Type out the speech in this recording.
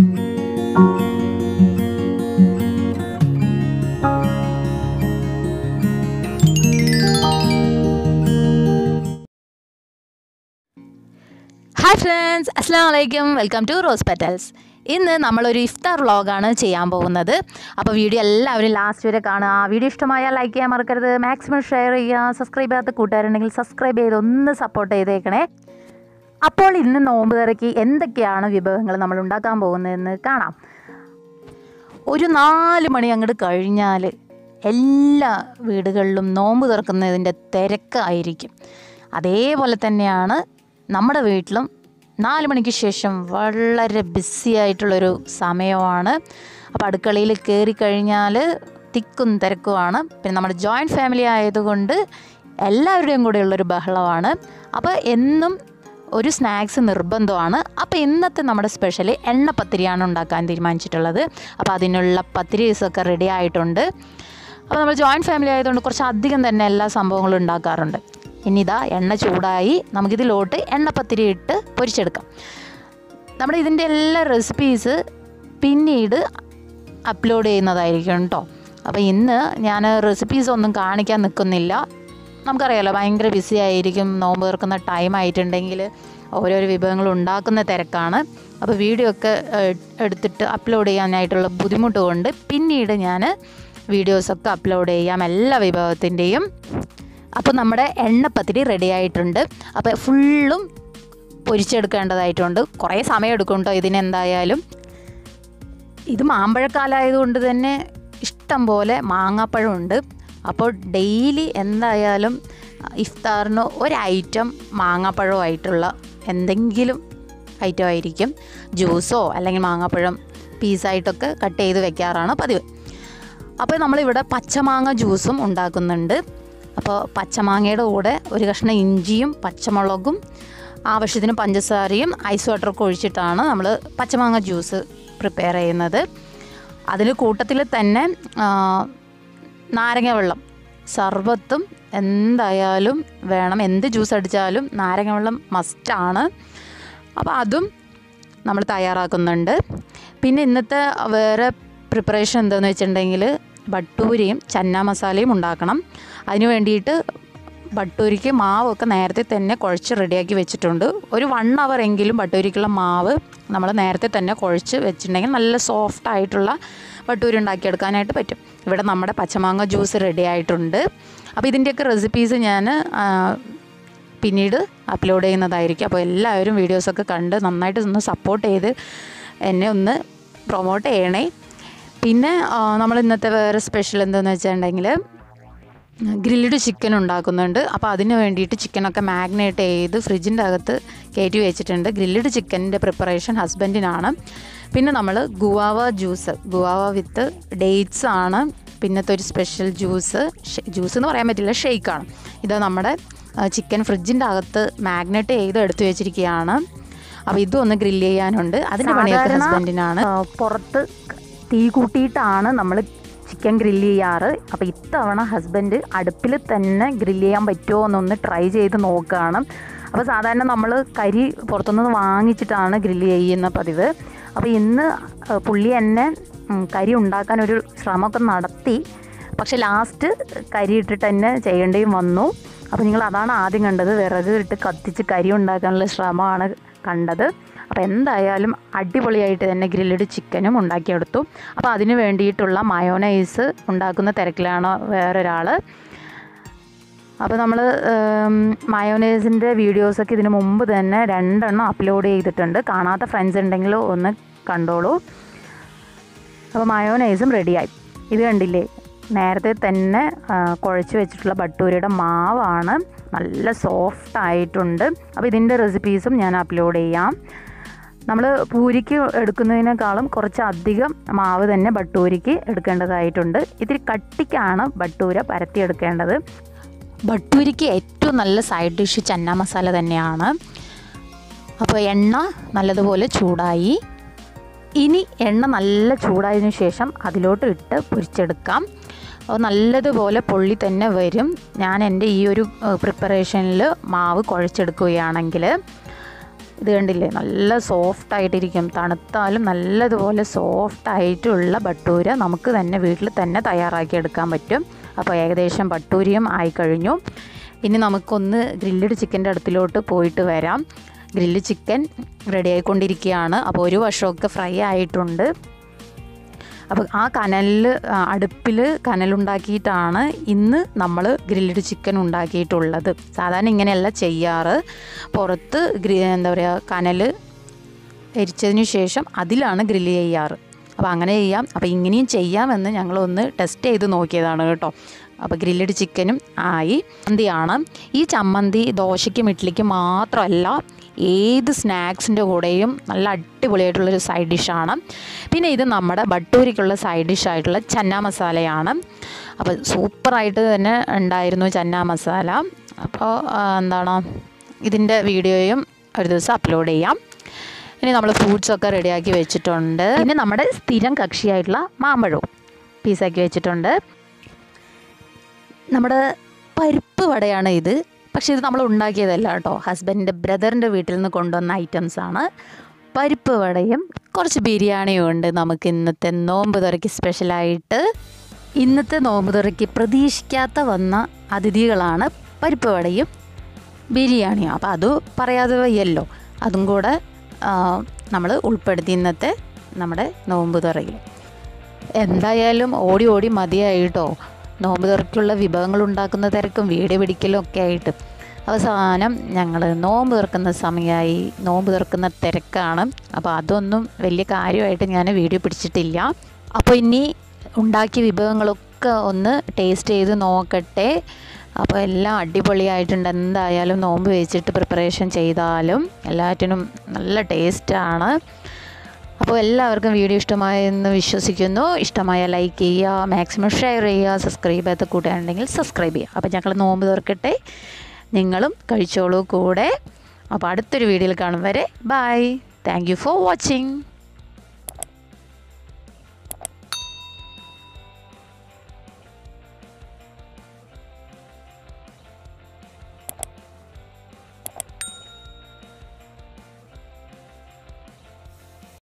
hi friends അസ്സാം വലൈക്കും welcome to rose petals ഇന്ന് നമ്മളൊരു ഇഫ്താർ വ്ളോഗാണ് ചെയ്യാൻ പോകുന്നത് അപ്പോൾ വീഡിയോ എല്ലാവരും ലാസ്റ്റ് വരെ കാണുക വീഡിയോ ഇഷ്ടമായാൽ ലൈക്ക് ചെയ്യാൻ മറക്കരുത് മാക്സിമം ഷെയർ ചെയ്യുക സബ്സ്ക്രൈബ് ചെയ്യാത്ത കൂട്ടുകാരുണ്ടെങ്കിൽ സബ്സ്ക്രൈബ് ചെയ്ത് ഒന്ന് സപ്പോർട്ട് ചെയ്തേക്കണേ അപ്പോൾ ഇന്ന് നോമ്പ് തിരക്കി എന്തൊക്കെയാണ് വിഭവങ്ങൾ നമ്മൾ ഉണ്ടാക്കാൻ പോകുന്നതെന്ന് കാണാം ഒരു നാല് മണി അങ്ങോട്ട് കഴിഞ്ഞാൽ എല്ലാ വീടുകളിലും നോമ്പ് തുറക്കുന്നതിൻ്റെ തിരക്കായിരിക്കും അതേപോലെ തന്നെയാണ് നമ്മുടെ വീട്ടിലും നാല് മണിക്ക് ശേഷം വളരെ ബിസി ആയിട്ടുള്ളൊരു സമയമാണ് അപ്പോൾ അടുക്കളയിൽ കയറി കഴിഞ്ഞാൽ തിക്കും തിരക്കുമാണ് പിന്നെ നമ്മുടെ ജോയിൻറ്റ് ഫാമിലി ആയതുകൊണ്ട് എല്ലാവരുടെയും കൂടെയുള്ളൊരു ബഹളമാണ് അപ്പോൾ എന്നും ഒരു സ്നാക്സ് നിർബന്ധമാണ് അപ്പോൾ ഇന്നത്തെ നമ്മുടെ സ്പെഷ്യൽ എണ്ണപ്പത്തിരിയാണ് ഉണ്ടാക്കാൻ തീരുമാനിച്ചിട്ടുള്ളത് അപ്പോൾ അതിനുള്ള പത്തിരീസൊക്കെ റെഡി ആയിട്ടുണ്ട് അപ്പോൾ നമ്മൾ ജോയിൻറ്റ് ഫാമിലി ആയതുകൊണ്ട് കുറച്ച് അധികം തന്നെ എല്ലാ സംഭവങ്ങളും ഉണ്ടാക്കാറുണ്ട് ഇനി ഇതാ എണ്ണ ചൂടായി നമുക്കിതിലോട്ട് എണ്ണപ്പത്തിരി ഇട്ട് പൊരിച്ചെടുക്കാം നമ്മുടെ ഇതിൻ്റെ എല്ലാ റെസിപ്പീസ് പിന്നീട് അപ്ലോഡ് ചെയ്യുന്നതായിരിക്കും കേട്ടോ അപ്പോൾ ഇന്ന് ഞാൻ റെസിപ്പീസ് ഒന്നും കാണിക്കാൻ നിൽക്കുന്നില്ല നമുക്കറിയാലോ ഭയങ്കര ബിസി ആയിരിക്കും നോമ്പ് തീർക്കുന്ന ടൈം ആയിട്ടുണ്ടെങ്കിൽ ഓരോരോ വിഭവങ്ങൾ ഉണ്ടാക്കുന്ന തിരക്കാണ് അപ്പോൾ വീഡിയോ ഒക്കെ ഏഹ്, എടുത്തിട്ട് അപ്ലോഡ് ചെയ്യാനായിട്ടുള്ള ബുദ്ധിമുട്ട് കൊണ്ട് പിന്നീട് ഞാൻ വീഡിയോസൊക്കെ അപ്ലോഡ് ചെയ്യാം എല്ലാ വിഭവത്തിൻ്റെയും അപ്പോൾ നമ്മുടെ എണ്ണപ്പത്തിരി റെഡി ആയിട്ടുണ്ട് അപ്പോൾ ഫുള്ളും പൊരിച്ചെടുക്കേണ്ടതായിട്ടുണ്ട് കുറേ സമയം എടുക്കും കേട്ടോ ഇതിനെന്തായാലും ഇത് മാമ്പഴക്കാലമായതുകൊണ്ട് തന്നെ ഇഷ്ടം പോലെ മാങ്ങാപ്പഴമുണ്ട് അപ്പോൾ ഡെയിലി എന്തായാലും ഇഫ്താറിന് ഒരു ഐറ്റം മാങ്ങാപ്പഴമായിട്ടുള്ള എന്തെങ്കിലും ഐറ്റം ആയിരിക്കും ജ്യൂസോ അല്ലെങ്കിൽ മാങ്ങാപ്പഴം പീസായിട്ടൊക്കെ കട്ട് ചെയ്ത് വെക്കാറാണ് പതിവ് അപ്പോൾ നമ്മളിവിടെ പച്ചമാങ്ങ ജ്യൂസും ഉണ്ടാക്കുന്നുണ്ട് അപ്പോൾ പച്ചമാങ്ങയുടെ കൂടെ ഒരു കഷ്ണം ഇഞ്ചിയും പച്ചമുളകും ആവശ്യത്തിന് പഞ്ചസാരയും ഐസ് വാട്ടറൊക്കെ ഒഴിച്ചിട്ടാണ് നമ്മൾ പച്ചമാങ്ങ ജ്യൂസ് പ്രിപ്പയർ ചെയ്യുന്നത് അതിൽ കൂട്ടത്തിൽ തന്നെ ആ, നാരങ്ങ വെള്ളം സർബത്തും എന്തായാലും വേണം എന്ത് ജ്യൂസ് അടിച്ചാലും നാരങ്ങ വെള്ളം മസ്റ്റാണ് അപ്പോൾ അതും നമ്മൾ തയ്യാറാക്കുന്നുണ്ട് പിന്നെ ഇന്നത്തെ വേറെ പ്രിപ്പറേഷൻ എന്താണെന്ന് വെച്ചിട്ടുണ്ടെങ്കിൽ ബട്ടൂരിയും ചന്ന മസാലയും ഉണ്ടാക്കണം അതിന് വേണ്ടിയിട്ട് ബട്ടൂരിക്ക് മാവൊക്കെ നേരത്തെ തന്നെ കുഴച്ച് റെഡിയാക്കി വെച്ചിട്ടുണ്ട് ഒരു വൺ അവർ എങ്കിലും ബട്ടൂരിക്കുള്ള മാവ് നമ്മൾ നേരത്തെ തന്നെ കുഴച്ച് വെച്ചിട്ടുണ്ടെങ്കിൽ നല്ല സോഫ്റ്റ് ആയിട്ടുള്ള ബട്ടൂരി ഉണ്ടാക്കിയെടുക്കാനായിട്ട് പറ്റും ഇവിടെ നമ്മുടെ പച്ചമാങ്ങ ജ്യൂസ് റെഡി ആയിട്ടുണ്ട് അപ്പോൾ ഇതിൻ്റെയൊക്കെ റെസിപ്പീസ് ഞാൻ ആ, പിന്നീട് അപ്ലോഡ് ചെയ്യുന്നതായിരിക്കും അപ്പോൾ എല്ലാവരും വീഡിയോസൊക്കെ കണ്ട് നന്നായിട്ട് ഒന്ന് സപ്പോർട്ട് ചെയ്ത് എന്നെ ഒന്ന് പ്രൊമോട്ട് ചെയ്യണേ പിന്നെ ആ, നമ്മൾ ഇന്നത്തെ വേറെ സ്പെഷ്യൽ എന്താണെന്ന് വെച്ചിട്ടുണ്ടെങ്കിൽ ഗ്രിൽഡ് ചിക്കൻ ഉണ്ടാക്കുന്നുണ്ട് അപ്പോൾ അതിന് വേണ്ടിയിട്ട് ചിക്കനൊക്കെ മാഗ്നേറ്റ് ചെയ്ത് ഫ്രിഡ്ജിൻ്റെ അകത്ത് കയറ്റി വെച്ചിട്ടുണ്ട് ഗ്രിൽഡ് ചിക്കൻ്റെ പ്രിപ്പറേഷൻ ഹസ്ബൻഡിനാണ് പിന്നെ നമ്മൾ guava juice guava with dates ആണ് പിന്നത്തെ ഒരു സ്പെഷ്യൽ ജ്യൂസ് ജ്യൂസ് എന്ന് പറയാൻ പറ്റില്ല ഷെയ്ക്കാണ് ഇത് നമ്മുടെ ചിക്കൻ ഫ്രിഡ്ജിൻ്റെ അകത്ത് മാഗ്നേറ്റ് ചെയ്ത് എടുത്തു വെച്ചിരിക്കുകയാണ് അപ്പോൾ ഇതും ഒന്ന് ഗ്രില്ല് ചെയ്യാനുണ്ട് അതിൻ്റെ പണിയൊക്കെ ഹസ്ബൻഡിനാണ് പുറത്ത് തീ കൂട്ടിയിട്ടാണ് നമ്മൾ ചിക്കൻ ഗ്രില്ല് ചെയ്യാറ് അപ്പോൾ ഇത്തവണ ഹസ്ബൻഡ് അടുപ്പിൽ തന്നെ ഗ്രില്ല് ചെയ്യാൻ പറ്റുമോ എന്നൊന്ന് ട്രൈ ചെയ്ത് നോക്കുകയാണ് അപ്പോൾ സാധാരണ നമ്മൾ കരി പുറത്തുനിന്ന് വാങ്ങിച്ചിട്ടാണ് ഗ്രില്ല് ചെയ്യുന്ന പതിവ് അപ്പോൾ ഇന്ന് ആ, പുള്ളി എന്നെ ഉം, കരി ഉണ്ടാക്കാൻ ഒരു ശ്രമമൊക്കെ നടത്തി പക്ഷെ ലാസ്റ്റ് കരി ഇട്ടിട്ട് തന്നെ ചെയ്യേണ്ടിയും വന്നു അപ്പോൾ നിങ്ങൾ അതാണ് ആദ്യം കണ്ടത് വിറക് ഇട്ട് കത്തിച്ച് കരി ഉണ്ടാക്കാനുള്ള ശ്രമമാണ് കണ്ടത് അപ്പോൾ എന്തായാലും അടിപൊളിയായിട്ട് തന്നെ ഗ്രില്ലഡ് ചിക്കനും ഉണ്ടാക്കിയെടുത്തു അപ്പോൾ അതിന് വേണ്ടിയിട്ടുള്ള മയോനൈസ് ഉണ്ടാക്കുന്ന തിരക്കിലാണ് വേറൊരാൾ അപ്പോൾ നമ്മൾ മയോനൈസിൻ്റെ വീഡിയോസൊക്കെ ഇതിന് മുമ്പ് തന്നെ രണ്ടെണ്ണം അപ്ലോഡ് ചെയ്തിട്ടുണ്ട് കാണാത്ത ഫ്രണ്ട്സ് ഉണ്ടെങ്കിൽ ഒന്ന് കണ്ടോളൂ അപ്പോൾ മയോനൈസും റെഡിയായി ഇത് കണ്ടില്ലേ നേരത്തെ തന്നെ ആ, കുഴച്ച് വെച്ചിട്ടുള്ള ബട്ടൂരിയുടെ മാവാണ് നല്ല സോഫ്റ്റ് ആയിട്ടുണ്ട് അപ്പോൾ ഇതിൻ്റെ റെസിപ്പീസും ഞാൻ അപ്ലോഡ് ചെയ്യാം നമ്മൾ പൂരിക്ക് എടുക്കുന്നതിനേക്കാളും കുറച്ച് അധികം മാവ് തന്നെ ബട്ടൂരിക്ക് എടുക്കേണ്ടതായിട്ടുണ്ട് ഇത്തിരി കട്ടിക്കാണ് ബട്ടൂര പരത്തിയെടുക്കേണ്ടത് ബട്ടൂരിക്ക് ഏറ്റവും നല്ല സൈഡ് ഡിഷ് ചന്ന മസാല തന്നെയാണ് അപ്പോൾ എണ്ണ നല്ലതുപോലെ ചൂടായി ഇനി എണ്ണ നല്ല ചൂടായതിനു ശേഷം അതിലോട്ട് ഇട്ട് പൊരിച്ചെടുക്കാം അപ്പോൾ നല്ലതുപോലെ പൊള്ളി തന്നെ വരും ഞാൻ എൻ്റെ ഈ ഒരു പ്രിപ്പറേഷനിൽ മാവ് കുഴച്ചെടുക്കുകയാണെങ്കിൽ ഇത് കണ്ടില്ലേ നല്ല സോഫ്റ്റ് ആയിട്ടിരിക്കും തണുത്താലും നല്ലതുപോലെ സോഫ്റ്റ് ആയിട്ടുള്ള ബട്ടൂര നമുക്ക് തന്നെ വീട്ടിൽ തന്നെ തയ്യാറാക്കി എടുക്കാൻ പറ്റും അപ്പോൾ ഏകദേശം ബട്ടൂരിയും ആയിക്കഴിഞ്ഞു ഇനി നമുക്കൊന്ന് ഗ്രില്ലഡ് ചിക്കൻ്റെ അടുത്തിലോട്ട് പോയിട്ട് വരാം ഗ്രില്ല് ചിക്കൻ റെഡി ആയിക്കൊണ്ടിരിക്കുകയാണ് അപ്പോൾ ഒരു വശമൊക്കെ ഫ്രൈ ആയിട്ടുണ്ട് അപ്പോൾ ആ കനലിൽ അടുപ്പിൽ കനലുണ്ടാക്കിയിട്ടാണ് ഇന്ന് നമ്മൾ ഗ്രില്ലഡ് ചിക്കൻ ഉണ്ടാക്കിയിട്ടുള്ളത് സാധാരണ ഇങ്ങനെയല്ല ചെയ്യാറ് പുറത്ത് ഗ്രി എന്താ പറയുക കനൽ എരിച്ചതിന് ശേഷം അതിലാണ് ഗ്രില്ല് ചെയ്യാറ് അപ്പോൾ അങ്ങനെ ചെയ്യാം അപ്പോൾ ഇങ്ങനെയും ചെയ്യാമെന്ന് ഞങ്ങളൊന്ന് ടെസ്റ്റ് ചെയ്ത് നോക്കിയതാണ് കേട്ടോ അപ്പോൾ ഗ്രില്ലഡ് ചിക്കനും ആയി ചമ്മന്തിയാണ് ഈ ചമ്മന്തി ദോശയ്ക്കും ഇഡ്ഡലിക്കും മാത്രമല്ല ഏത് സ്നാക്സിൻ്റെ കൂടെയും നല്ല അടിപൊളിയായിട്ടുള്ളൊരു സൈഡ് ഡിഷാണ് പിന്നെ ഇത് നമ്മുടെ ബട്ടൂരിക്കുള്ള സൈഡ് ഡിഷായിട്ടുള്ള ചന്ന മസാലയാണ് അപ്പോൾ സൂപ്പറായിട്ട് തന്നെ ഉണ്ടായിരുന്നു ചന്ന മസാല അപ്പോൾ ആ, എന്താണ് ഇതിൻ്റെ വീഡിയോയും ഒരു ദിവസം അപ്ലോഡ് ചെയ്യാം ഇനി നമ്മൾ ഫ്രൂട്ട്സൊക്കെ റെഡിയാക്കി വെച്ചിട്ടുണ്ട് പിന്നെ നമ്മുടെ സ്ഥിരം കക്ഷിയായിട്ടുള്ള മാമ്പഴവും പീസാക്കി വെച്ചിട്ടുണ്ട് നമ്മുടെ പരിപ്പ് വടയാണ് ഇത് പക്ഷേ ഇത് നമ്മൾ ഉണ്ടാക്കിയതല്ല കേട്ടോ ഹസ്ബൻഡിൻ്റെ ബ്രദറിൻ്റെ വീട്ടിൽ നിന്ന് കൊണ്ടുവന്ന ഐറ്റംസ് ആണ് പരിപ്പ് വടയും കുറച്ച് ബിരിയാണിയും ഉണ്ട് നമുക്ക് ഇന്നത്തെ നോമ്പ് തുറയ്ക്ക് സ്പെഷ്യലായിട്ട് ഇന്നത്തെ നോമ്പ് തുറയ്ക്ക് പ്രതീക്ഷിക്കാത്ത വന്ന അതിഥികളാണ് പരിപ്പ് വടയും ബിരിയാണിയും അപ്പോൾ അത് പറയാതെ വയ്യല്ലോ അതും കൂടെ നമ്മൾ ഉൾപ്പെടുത്തി ഇന്നത്തെ നമ്മുടെ നോമ്പ് തുറയിൽ എന്തായാലും ഓടി ഓടി മതിയായിട്ടോ നോമ്പ് തുറക്കുള്ള വിഭവങ്ങൾ ഉണ്ടാക്കുന്ന തിരക്കും വീഡിയോ പിടിക്കലും ഒക്കെ ആയിട്ട് അവസാനം ഞങ്ങൾ നോമ്പ് തുറക്കുന്ന സമയമായി നോമ്പ് തുറക്കുന്ന തിരക്കാണ് അപ്പോൾ അതൊന്നും വലിയ കാര്യമായിട്ട് ഞാൻ വീഡിയോ പിടിച്ചിട്ടില്ല അപ്പോൾ ഇനി ഉണ്ടാക്കിയ വിഭവങ്ങളൊക്കെ ഒന്ന് ടേസ്റ്റ് ചെയ്ത് നോക്കട്ടെ അപ്പോൾ എല്ലാം അടിപൊളിയായിട്ടുണ്ട് എന്തായാലും നോമ്പ് വെച്ചിട്ട് പ്രിപ്പറേഷൻ ചെയ്താലും എല്ലാറ്റിനും നല്ല ടേസ്റ്റാണ് അപ്പോൾ എല്ലാവർക്കും വീഡിയോ ഇഷ്ടമായെന്ന് വിശ്വസിക്കുന്നു ഇഷ്ടമായ ലൈക്ക് ചെയ്യുക മാക്സിമം ഷെയർ ചെയ്യുക സബ്സ്ക്രൈബ് ചെയ്യാത്ത കൂട്ടുകാരുണ്ടെങ്കിൽ സബ്സ്ക്രൈബ് ചെയ്യുക അപ്പോൾ ഞങ്ങൾ നോമ്പ് തുറക്കട്ടെ നിങ്ങളും കഴിച്ചോളൂ കൂടെ അപ്പോൾ അടുത്തൊരു വീഡിയോയിൽ കാണും വരെ bye thank you for watching